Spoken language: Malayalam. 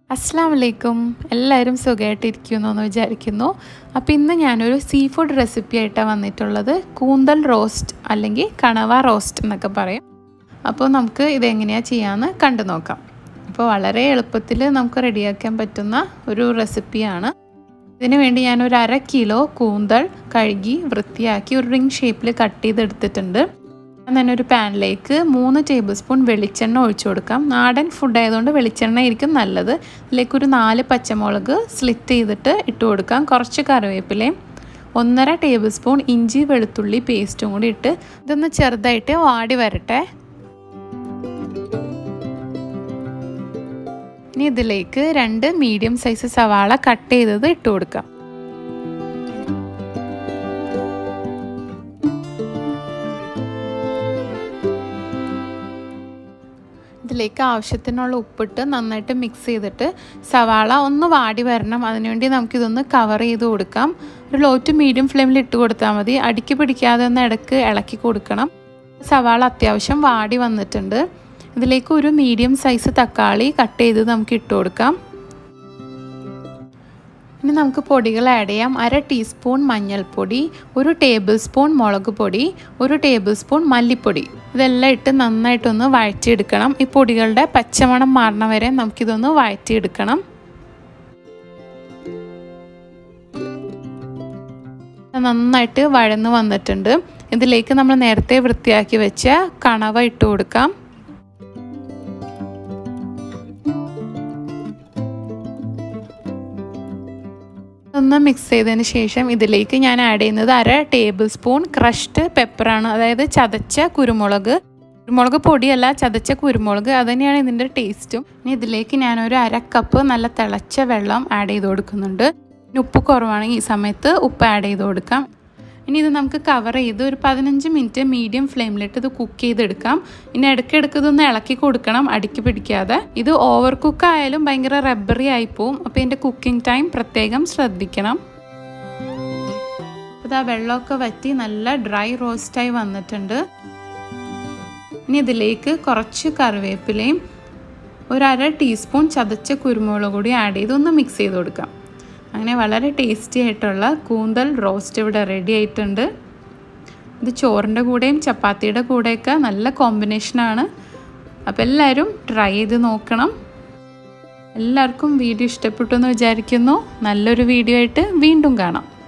അസ്സാം വലൈക്കും എല്ലാവരും സുഖമായിട്ടിരിക്കുന്നു എന്ന് വിചാരിക്കുന്നു അപ്പോൾ ഇന്ന് ഞാനൊരു സീ ഫുഡ് റെസിപ്പി ആയിട്ടാണ് വന്നിട്ടുള്ളത് കൂന്തൽ റോസ്റ്റ് അല്ലെങ്കിൽ കണവ റോസ്റ്റ് എന്നൊക്കെ പറയും അപ്പോൾ നമുക്ക് ഇതെങ്ങനെയാണ് ചെയ്യാമെന്ന് കണ്ടു നോക്കാം അപ്പോൾ വളരെ എളുപ്പത്തിൽ നമുക്ക് റെഡിയാക്കാൻ പറ്റുന്ന ഒരു റെസിപ്പിയാണ് ഇതിനു വേണ്ടി ഞാൻ ഒരു അര കിലോ കൂന്തൽ കഴുകി വൃത്തിയാക്കി ഒരു റിംഗ് ഷേപ്പിൽ കട്ട് ചെയ്തെടുത്തിട്ടുണ്ട് തന്നെ ഒരു പാനിലേക്ക് മൂന്ന് ടേബിൾ സ്പൂൺ വെളിച്ചെണ്ണ ഒഴിച്ചു കൊടുക്കാം നാടൻ ഫുഡ് ആയതുകൊണ്ട് വെളിച്ചെണ്ണ ആയിരിക്കും നല്ലത് ഇതിലേക്ക് ഒരു നാല് പച്ചമുളക് സ്ലിറ്റ് ചെയ്തിട്ട് ഇട്ട് കൊടുക്കാം കുറച്ച് കറിവേപ്പിലയും ഒന്നര ടേബിൾ സ്പൂൺ ഇഞ്ചി വെളുത്തുള്ളി പേസ്റ്റും കൂടി ഇട്ട് ഇതൊന്ന് ചെറുതായിട്ട് വാടി വരട്ടെ ഇനി ഇതിലേക്ക് രണ്ട് മീഡിയം സൈസ് സവാള കട്ട് ചെയ്തത് ഇട്ട് കൊടുക്കാം ഇതിലേക്ക് ആവശ്യത്തിനുള്ള ഉപ്പിട്ട് നന്നായിട്ട് മിക്സ് ചെയ്തിട്ട് സവാള ഒന്ന് വാടി വരണം അതിനുവേണ്ടി നമുക്കിതൊന്ന് കവർ ചെയ്ത് കൊടുക്കാം ഒരു ലോ ടു മീഡിയം ഫ്ലെയിമിൽ ഇട്ട് കൊടുത്താൽ മതി അടിക്ക് പിടിക്കാതെ ഒന്ന് ഇടയ്ക്ക് ഇളക്കി കൊടുക്കണം സവാള അത്യാവശ്യം വാടി വന്നിട്ടുണ്ട് ഇതിലേക്ക് ഒരു മീഡിയം സൈസ് തക്കാളി കട്ട് ചെയ്ത് നമുക്ക് ഇട്ട് കൊടുക്കാം ഇനി നമുക്ക് പൊടികൾ ആഡ് ചെയ്യാം അര ടീസ്പൂൺ മഞ്ഞൾപ്പൊടി ഒരു ടേബിൾ സ്പൂൺ മുളക് പൊടി ഒരു ടേബിൾ സ്പൂൺ മല്ലിപ്പൊടി ഇതെല്ലാം ഇട്ട് നന്നായിട്ടൊന്ന് വഴറ്റിയെടുക്കണം ഈ പൊടികളുടെ പച്ചമണം മാറണ വരെ നമുക്കിതൊന്ന് വഴറ്റിയെടുക്കണം നന്നായിട്ട് വഴന്ന് വന്നിട്ടുണ്ട് ഇതിലേക്ക് നമ്മൾ നേരത്തെ വൃത്തിയാക്കി വെച്ച കണവ ഇട്ട് കൊടുക്കാം ഒന്ന് മിക്സ് ചെയ്തതിന് ശേഷം ഇതിലേക്ക് ഞാൻ ആഡ് ചെയ്യുന്നത് അര ടേബിൾ സ്പൂൺ ക്രഷ്ഡ് പെപ്പറാണ് അതായത് ചതച്ച കുരുമുളക് കുരുമുളക് പൊടിയല്ല ചതച്ച കുരുമുളക് അത് തന്നെയാണ് ഇതിൻ്റെ ടേസ്റ്റും ഇനി ഇതിലേക്ക് ഞാനൊരു അര കപ്പ് നല്ല തിളച്ച വെള്ളം ആഡ് ചെയ്ത് കൊടുക്കുന്നുണ്ട് ഇനി ഉപ്പ് കുറവാണെങ്കിൽ ഈ സമയത്ത് ഉപ്പ് ആഡ് ചെയ്ത് കൊടുക്കാം ഇനി ഇത് നമുക്ക് കവർ ചെയ്ത് ഒരു പതിനഞ്ച് മിനിറ്റ് മീഡിയം ഫ്ലെയിമിലിട്ട് ഇത് കുക്ക് ചെയ്തെടുക്കാം ഇനി ഇടയ്ക്കിടയ്ക്ക് ഇതൊന്ന് ഇളക്കി കൊടുക്കണം അടുക്കി പിടിക്കാതെ ഇത് ഓവർ കുക്ക് ആയാലും ഭയങ്കര റബ്ബറി ആയിപ്പോവും അപ്പോൾ ഇതിൻ്റെ കുക്കിംഗ് ടൈം പ്രത്യേകം ശ്രദ്ധിക്കണം ഇത് ആ വെള്ളമൊക്കെ വറ്റി നല്ല ഡ്രൈ റോസ്റ്റായി വന്നിട്ടുണ്ട് ഇനി ഇതിലേക്ക് കുറച്ച് കറിവേപ്പിലയും ഒരു അര ടീസ്പൂൺ ചതച്ച കുരുമുളക് കൂടി ആഡ് ചെയ്ത് ഒന്ന് മിക്സ് ചെയ്ത് കൊടുക്കാം അങ്ങനെ വളരെ ടേസ്റ്റി ആയിട്ടുള്ള കൂന്തൽ റോസ്റ്റ് ഇവിടെ റെഡി ആയിട്ടുണ്ട് ഇത് ചോറിൻ്റെ കൂടെയും ചപ്പാത്തിയുടെ കൂടെയൊക്കെ നല്ല കോമ്പിനേഷനാണ് അപ്പോൾ എല്ലാവരും ട്രൈ ചെയ്ത് നോക്കണം എല്ലാവർക്കും വീഡിയോ ഇഷ്ടപ്പെട്ടു എന്ന് വിചാരിക്കുന്നു നല്ലൊരു വീഡിയോ ആയിട്ട് വീണ്ടും കാണാം